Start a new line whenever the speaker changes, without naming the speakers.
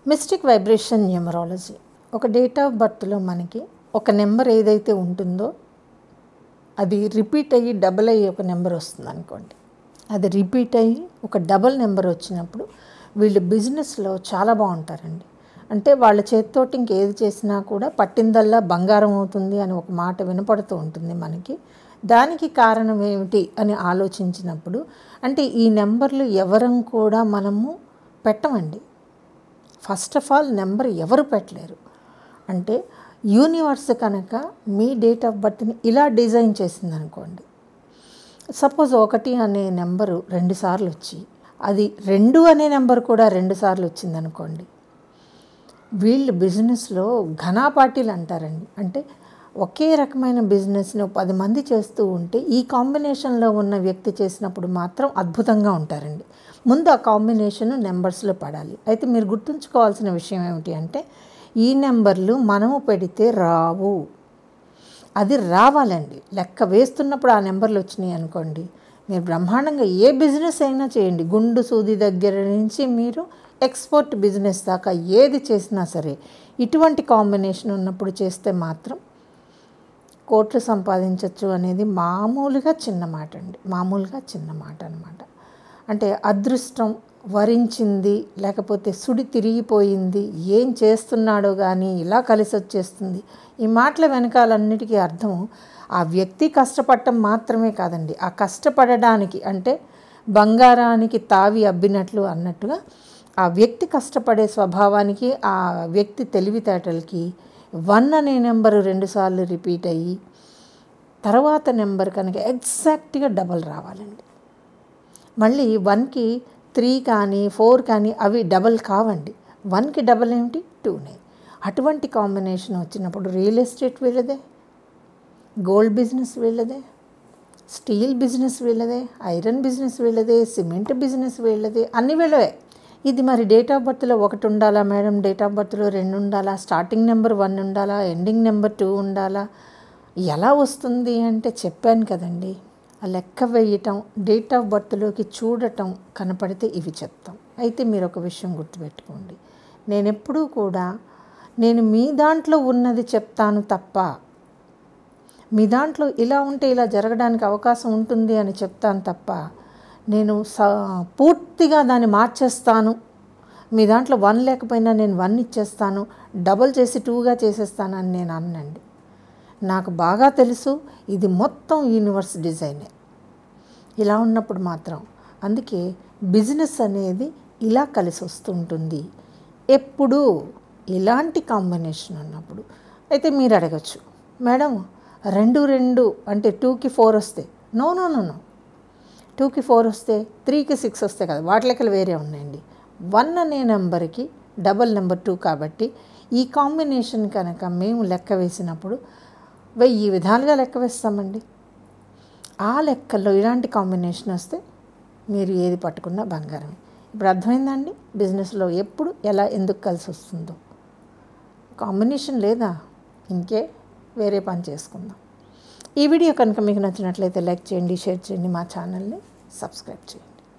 mystic vibration numerology ఒక date of బర్త్లో మనకి ఒక నెంబర్ ఏదైతే ఉంటుందో అది రిపీట్ అయ్యి డబల్ అయ్యి ఒక నెంబర్ వస్తుంది అనుకోండి అది రిపీట్ అయ్యి ఒక డబల్ నెంబర్ వచ్చినప్పుడు వీళ్ళు బిజినెస్లో చాలా బాగుంటారండి అంటే వాళ్ళ చేతితోటి ఇంకేది చేసినా కూడా పట్టిందల్లా బంగారం అవుతుంది అని ఒక మాట వినపడుతూ ఉంటుంది మనకి దానికి కారణం ఏమిటి అని ఆలోచించినప్పుడు అంటే ఈ నెంబర్లు ఎవరం కూడా మనము పెట్టమండి ఫస్ట్ ఆఫ్ ఆల్ నెంబర్ ఎవరు పెట్టలేరు అంటే యూనివర్స్ కనుక మీ డేట్ ఆఫ్ బర్త్ని ఇలా డిజైన్ చేసింది అనుకోండి సపోజ్ ఒకటి అనే నెంబరు రెండు సార్లు వచ్చి అది రెండు అనే నెంబర్ కూడా రెండు సార్లు వచ్చిందనుకోండి వీళ్ళు బిజినెస్లో ఘనాపాటీలు అంటారండి అంటే ఒకే రకమైన బిజినెస్ని పది మంది చేస్తూ ఉంటే ఈ కాంబినేషన్లో ఉన్న వ్యక్తి చేసినప్పుడు మాత్రం అద్భుతంగా ఉంటారండి ముందు ఆ కాంబినేషన్ నెంబర్స్లో పడాలి అయితే మీరు గుర్తుంచుకోవాల్సిన విషయం ఏమిటి అంటే ఈ నెంబర్లు మనము పెడితే రావు అది రావాలండి లెక్క వేస్తున్నప్పుడు ఆ నెంబర్లు వచ్చినాయి అనుకోండి మీరు బ్రహ్మాండంగా ఏ బిజినెస్ అయినా చేయండి గుండు సూది దగ్గర నుంచి మీరు ఎక్స్పోర్ట్ బిజినెస్ దాకా ఏది చేసినా సరే ఇటువంటి కాంబినేషన్ ఉన్నప్పుడు చేస్తే మాత్రం కోట్లు సంపాదించవచ్చు అనేది మామూలుగా చిన్న మాట అండి మామూలుగా చిన్న మాట అనమాట అంటే అదృష్టం వరించింది లేకపోతే సుడి తిరిగిపోయింది ఏం చేస్తున్నాడో కానీ ఇలా కలిసి వచ్చేస్తుంది ఈ మాటల వెనకాలన్నిటికీ అర్థం ఆ వ్యక్తి కష్టపడటం మాత్రమే కాదండి ఆ కష్టపడడానికి అంటే బంగారానికి తావి అబ్బినట్లు అన్నట్టుగా ఆ వ్యక్తి కష్టపడే స్వభావానికి ఆ వ్యక్తి తెలివితేటలకి వన్ అనే నెంబరు రెండుసార్లు రిపీట్ అయ్యి తర్వాత నెంబర్ కనుక ఎగ్జాక్ట్గా డబల్ రావాలండి మళ్ళీ వన్కి త్రీ కానీ ఫోర్ కానీ అవి డబల్ కావండి వన్కి డబల్ ఏమిటి టూనే అటువంటి కాంబినేషన్ వచ్చినప్పుడు రియల్ ఎస్టేట్ వీళ్ళదే గోల్డ్ బిజినెస్ వీళ్ళదే స్టీల్ బిజినెస్ వీళ్ళదే ఐరన్ బిజినెస్ వీళ్ళదే సిమెంట్ బిజినెస్ వీళ్ళదే అన్ని వీళ్ళవే ఇది మరి డేట్ ఆఫ్ బర్త్లో ఒకటి ఉండాలా మేడం డేట్ ఆఫ్ బర్త్లో రెండు ఉండాలా స్టార్టింగ్ నెంబర్ వన్ ఉండాలా ఎండింగ్ నెంబర్ టూ ఉండాలా ఎలా వస్తుంది అంటే చెప్పాను కదండి ఆ లెక్క వేయటం డేట్ ఆఫ్ బర్త్లోకి చూడటం కనపడితే ఇవి చెప్తాం అయితే మీరు ఒక విషయం గుర్తుపెట్టుకోండి నేను ఎప్పుడూ కూడా నేను మీ దాంట్లో ఉన్నది చెప్తాను తప్ప మీ దాంట్లో ఇలా ఉంటే ఇలా జరగడానికి అవకాశం ఉంటుంది అని చెప్తాను తప్ప నేను స పూర్తిగా దాన్ని మార్చేస్తాను మీ దాంట్లో వన్ లేకపోయినా నేను వన్ ఇచ్చేస్తాను డబల్ చేసి టూగా చేసేస్తాను అని నేను అన్నండి నాకు బాగా తెలుసు ఇది మొత్తం యూనివర్స్ డిజైనే ఇలా ఉన్నప్పుడు మాత్రం అందుకే బిజినెస్ అనేది ఇలా కలిసి వస్తుంటుంది ఎప్పుడు ఇలాంటి కాంబినేషన్ ఉన్నప్పుడు అయితే మీరు అడగచ్చు మేడం రెండు రెండు అంటే టూకి ఫోర్ వస్తే నో నో నో నో టూకి ఫోర్ వస్తే త్రీకి సిక్స్ వస్తే కదా వాటి లెక్కలు వేరే ఉన్నాయండి వన్ అనే నెంబర్కి డబల్ నెంబర్ టూ కాబట్టి ఈ కాంబినేషన్ కనుక మేము లెక్క వేసినప్పుడు వెయ్యి విధాలుగా లెక్క వేస్తామండి ఆ లెక్కల్లో ఇలాంటి కాంబినేషన్ వస్తే మీరు ఏది పట్టుకున్నా బంగారమే ఇప్పుడు అర్థమైందండి బిజినెస్లో ఎప్పుడు ఎలా ఎందుకు కలిసి వస్తుందో కాంబినేషన్ లేదా ఇంకే వేరే పని చేసుకుందాం ఈ వీడియో కనుక మీకు నచ్చినట్లయితే లైక్ చేయండి షేర్ చేయండి మా ఛానల్ని సబ్స్క్రైబ్ చేయండి